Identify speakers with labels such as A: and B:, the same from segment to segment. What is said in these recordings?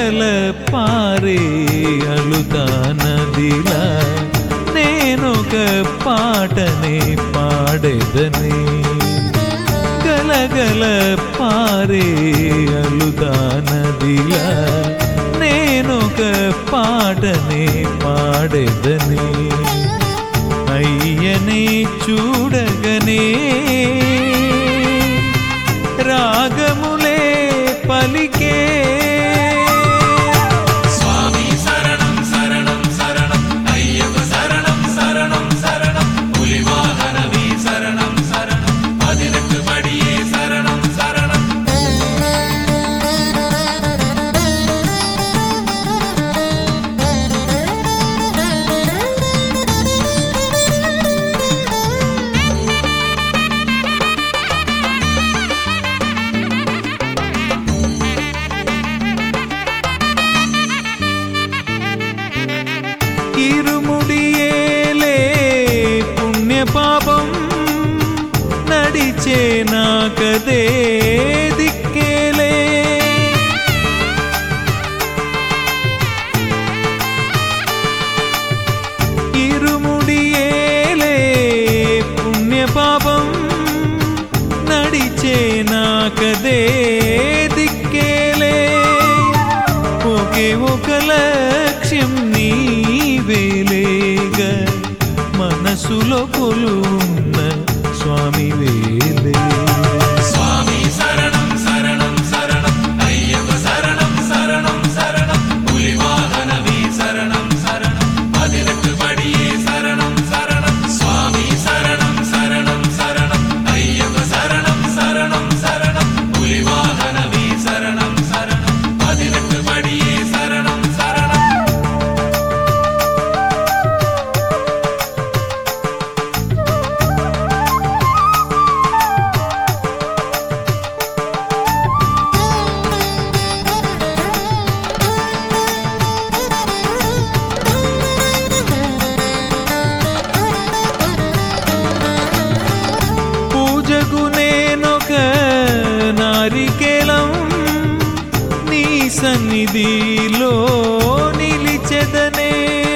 A: గలగల పారే అలుతా నదిలా నేనొక పాటనే పాడెదనే గలగల పారే అలుతా నదిలా నేనొక పాటనే పాడెదనే అయ్యనే చూడగనే రాగములే పలికే
B: స్వామి శరణం శరణం శరణం అయ్యప్ప శరణం శరణం శరణం పులివాహనవి శరణం శరణం పదినెట్టు పడియే శరణం శరణం
A: ఇరుముడియేలే పుణ్య పాపం నడిచే నాకదే దిక్కేలే ఇరుముడియేలే పుణ్య పాపం నడిచే నాకదే దిక్కేలే ఒకే ఒక లక్ష్యం నీవేలేగ మనసులో కొలున్న స్వామి వేలే
B: స్వామి శరణం శరణం శరణం అయ్యప్ప శరణం శరణం శరణం పులివాహనవి శరణం శరణం పదినెట్టు పడియే శరణం శరణం స్వామి శరణం శరణం శరణం అయ్యప్ప శరణం శరణం శరణం పులివాహనవి శరణం శరణం పదినెట్టు పడియే శరణం శరణం
A: పూజకు నేనొక నారికేలం నీ సన్నిధిలో నిలిచెదనే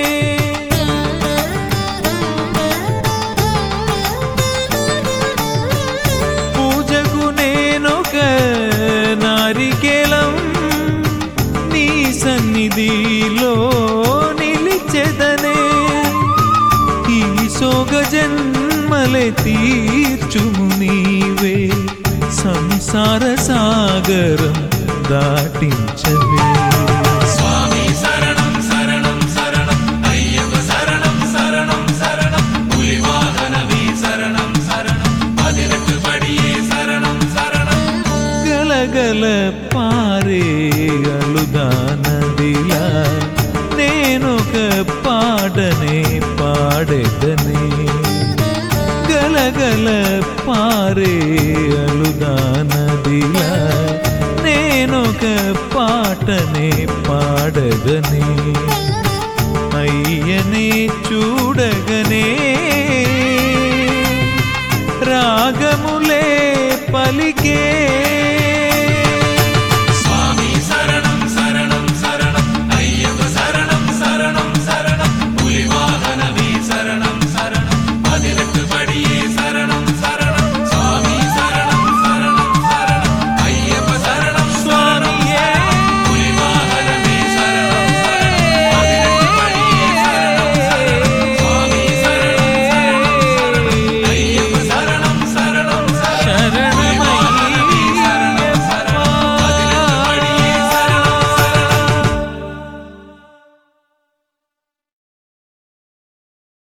A: పూజకు నేనొక నారికేలం నీ సన్నిధిలో నిలిచెదనే ఈ సోగ జన్మలే తీర్చుము నీవే సంసార సాగరం దాటించవే
B: స్వామి శరణం శరణం శరణం అయ్యప్ప శరణం శరణం శరణం పులివాహనవి శరణం శరణం పదినెట్టు పడియే శరణం శరణం
A: గలగల పారే అలుదా నదిలా నేనొక పాడనే పాడెదనే గలగల పారే అలుదా నదిలా నేనొక పాటనే పాడగనే అయ్యనే చూడగనే రాగములే పలికే